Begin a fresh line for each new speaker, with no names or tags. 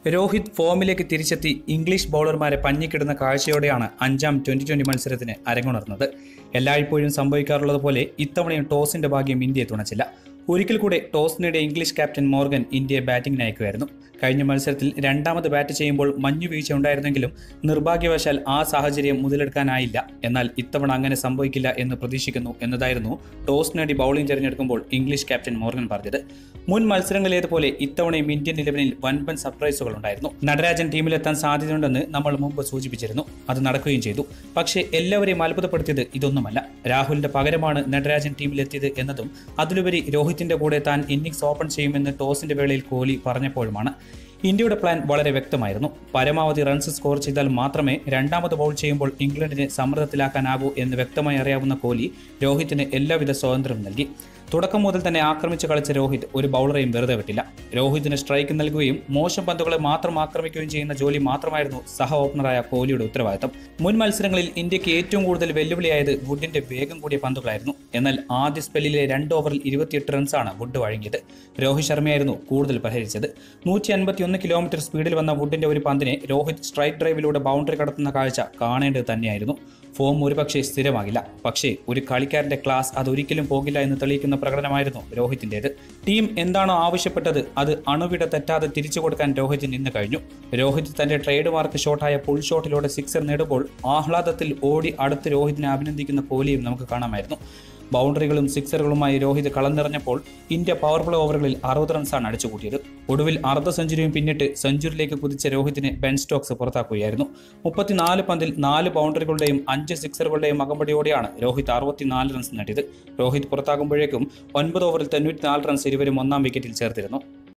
രോഹിത് ഫോമിലേക്ക് തിരിച്ചെത്തി ഇംഗ്ലീഷ് ബൗളർമാരെ പഞ്ഞിക്കിടുന്ന കാഴ്ചയോടെയാണ് അഞ്ചാം ട്വന്റി ട്വന്റി മത്സരത്തിന് അരങ്ങുണർന്നത് എല്ലായ്പ്പോഴും സംഭവിക്കാറുള്ളത് പോലെ ഇത്തവണയും ടോസിന്റെ ഭാഗ്യം ഇന്ത്യയെ തുണച്ചില്ല ഒരിക്കൽ കൂടെ ടോസ് നേടിയ ഇംഗ്ലീഷ് ക്യാപ്റ്റൻ മോർഗൻ ഇന്ത്യയെ ബാറ്റിംഗിന് അയക്കുമായിരുന്നു കഴിഞ്ഞ മത്സരത്തിൽ രണ്ടാമത് ബാറ്റ് ചെയ്യുമ്പോൾ മഞ്ഞുവീഴ്ച ഉണ്ടായിരുന്നെങ്കിലും നിർഭാഗ്യവശാൽ ആ സാഹചര്യം മുതലെടുക്കാനായില്ല എന്നാൽ ഇത്തവണ അങ്ങനെ സംഭവിക്കില്ല എന്ന് പ്രതീക്ഷിക്കുന്നു എന്നതായിരുന്നു ടോസ് നേടി ബൗളിംഗ് തിരഞ്ഞെടുക്കുമ്പോൾ ഇംഗ്ലീഷ് ക്യാപ്റ്റൻ മോർഗൻ പറഞ്ഞത് മുൻ മത്സരങ്ങളിലേതുപോലെ ഇത്തവണയും ഇന്ത്യൻ ഇലവനിൽ വൻപൻ സർപ്രൈസുകൾ ഉണ്ടായിരുന്നു നടരാജൻ ടീമിലെത്താൻ സാധ്യതയുണ്ടെന്ന് നമ്മൾ മുമ്പ് സൂചിപ്പിച്ചിരുന്നു അത് നടക്കുകയും ചെയ്തു പക്ഷേ എല്ലാവരെയും അത്ഭുതപ്പെടുത്തിയത് ഇതൊന്നുമല്ല രാഹുലിന്റെ പകരമാണ് നടരാജൻ ടീമിലെത്തിയത് എന്നതും അതിലുപരി രോഹിത്തിന്റെ കൂടെ താൻ ഇന്നിംഗ്സ് ഓപ്പൺ ചെയ്യുമെന്ന് ടോസിന്റെ വേളയിൽ കോഹ്ലി പറഞ്ഞപ്പോഴുമാണ് ഇന്ത്യയുടെ പ്ലാൻ വളരെ വ്യക്തമായിരുന്നു പരമാവധി റൺസ് സ്കോർ ചെയ്താൽ മാത്രമേ രണ്ടാമത് ബൗൾ ചെയ്യുമ്പോൾ ഇംഗ്ലണ്ടിനെ സമ്മർദ്ദത്തിലാക്കാനാകൂ എന്ന് വ്യക്തമായി അറിയാവുന്ന കോഹ്ലി രോഹിത്തിന് എല്ലാവിധ സ്വാതന്ത്ര്യവും നൽകി തുടക്കം മുതൽ തന്നെ ആക്രമിച്ച് കളിച്ച രോഹിത് ഒരു ബൗളറെയും വെറുതെ വിട്ടില്ല രോഹിതിന് സ്ട്രൈക്ക് നൽകുകയും മോശം പന്തുകളെ മാത്രം ആക്രമിക്കുകയും ചെയ്യുന്ന ജോലി മാത്രമായിരുന്നു സഹ ഓപ്പണറായ കോഹ്ലിയുടെ ഉത്തരവാദിത്തം മുൻ മത്സരങ്ങളിൽ ഇന്ത്യക്ക് ഏറ്റവും കൂടുതൽ വെല്ലുവിളിയായത് വുഡിന്റെ വേഗം കൂടിയ പന്തുകളായിരുന്നു എന്നാൽ ആദ്യ സ്പെല്ലിലെ രണ്ട് ഓവറിൽ ഇരുപത്തിയെട്ട് റൺസാണ് വുഡ് വഴങ്ങിയത് രോഹിത് ശർമ്മയായിരുന്നു കൂടുതൽ പരിഹരിച്ചത് നൂറ്റി അൻപത്തിയൊന്ന് കിലോമീറ്റർ സ്പീഡിൽ വന്ന വുഡിന്റെ ഒരു പന്തിനെ രോഹിത് സ്ട്രൈക്ക് ഡ്രൈവിലൂടെ ബൗണ്ടറി കടത്തുന്ന കാഴ്ച കാണേണ്ടത് തന്നെയായിരുന്നു ഫോം ഒരുപക്ഷെ സ്ഥിരമാകില്ല പക്ഷേ ഒരു കളിക്കാരന്റെ ക്ലാസ് അതൊരിക്കലും പോകില്ല എന്ന് തെളിയിക്കുന്ന പ്രകടനമായിരുന്നു രോഹിത്തിൻ്റെത് ടീം എന്താണോ ആവശ്യപ്പെട്ടത് അത് അണുവിട തെറ്റാതെ തിരിച്ചു കൊടുക്കാൻ രോഹിത്തിന് ഇന്ന് കഴിഞ്ഞു രോഹിത് തന്റെ ട്രേഡ് മാർക്ക് ഷോട്ടായ പുൾ ഷോട്ടിലൂടെ സിക്സർ നേടുമ്പോൾ ആഹ്ലാദത്തിൽ ഓടി അടുത്ത് രോഹിതിനെ അഭിനന്ദിക്കുന്ന കോഹ്ലിയും നമുക്ക് കാണാമായിരുന്നു ബൗണ്ടറികളും സിക്സറുകളുമായി രോഹിത് കളം നിറഞ്ഞപ്പോൾ ഇന്ത്യ പവർ പ്ലേ ഓവറുകളിൽ അറുപത് റൺസാണ് അടിച്ചുകൂട്ടിയത് ഒടുവിൽ അർദ്ധ സെഞ്ചുറിയും പിന്നിട്ട് സെഞ്ചുറിയിലേക്ക് കുതിച്ച രോഹിതിനെ ബെൻ സ്റ്റോക്സ് പുറത്താക്കുകയായിരുന്നു മുപ്പത്തിനാല് പന്തിൽ നാല് ബൗണ്ടറികളുടെയും അഞ്ച് സിക്സറുകളുടെയും അകമ്പടിയോടെയാണ് രോഹിത് അറുപത്തിനാല് റൺസ് നേടിയത് രോഹിത് പുറത്താകുമ്പോഴേക്കും ഒൻപത് ഓവറിൽ തൊണ്ണൂറ്റിനാല് റൺസ് ഇരുവരും ഒന്നാം വിക്കറ്റിൽ ചേർത്തിരുന്നു